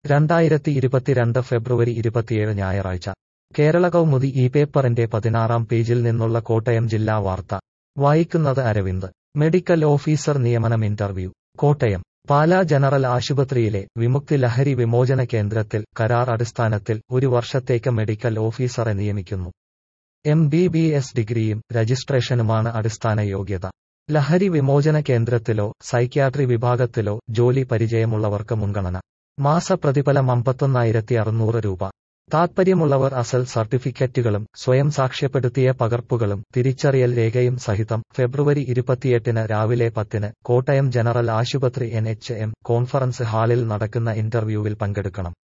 രണ്ടായിരത്തി ഇരുപത്തിരണ്ട് ഫെബ്രുവരി ഇരുപത്തിയേഴ് ഞായറാഴ്ച കേരള കൗമുദി ഈ പേപ്പറിന്റെ പതിനാറാം പേജിൽ നിന്നുള്ള കോട്ടയം ജില്ലാ വാർത്ത വായിക്കുന്നത് അരവിന്ദ് മെഡിക്കൽ ഓഫീസർ നിയമനം ഇന്റർവ്യൂ കോട്ടയം പാലാ ജനറൽ ആശുപത്രിയിലെ വിമുക്തി ലഹരി വിമോചന കേന്ദ്രത്തിൽ കരാർ അടിസ്ഥാനത്തിൽ ഒരു വർഷത്തേക്ക് മെഡിക്കൽ ഓഫീസറെ നിയമിക്കുന്നു എം ബി ബി എസ് ഡിഗ്രിയും രജിസ്ട്രേഷനുമാണ് അടിസ്ഥാന യോഗ്യത ലഹരി വിമോചന കേന്ദ്രത്തിലോ സൈക്യാട്രി വിഭാഗത്തിലോ ജോലി പരിചയമുള്ളവർക്ക് മുൻഗണന മാസ പ്രതിഫലം അമ്പത്തൊന്നായിരത്തി അറുന്നൂറ് രൂപ താത്പര്യമുള്ളവർ അസൽ സർട്ടിഫിക്കറ്റുകളും സ്വയം സാക്ഷ്യപ്പെടുത്തിയ പകർപ്പുകളും തിരിച്ചറിയൽ രേഖയും സഹിതം ഫെബ്രുവരി ഇരുപത്തിയെട്ടിന് രാവിലെ പത്തിന് കോട്ടയം ജനറൽ ആശുപത്രി എൻ എച്ച് എം കോൺഫറൻസ് ഹാളിൽ നടക്കുന്ന ഇന്റർവ്യൂവിൽ പങ്കെടുക്കണം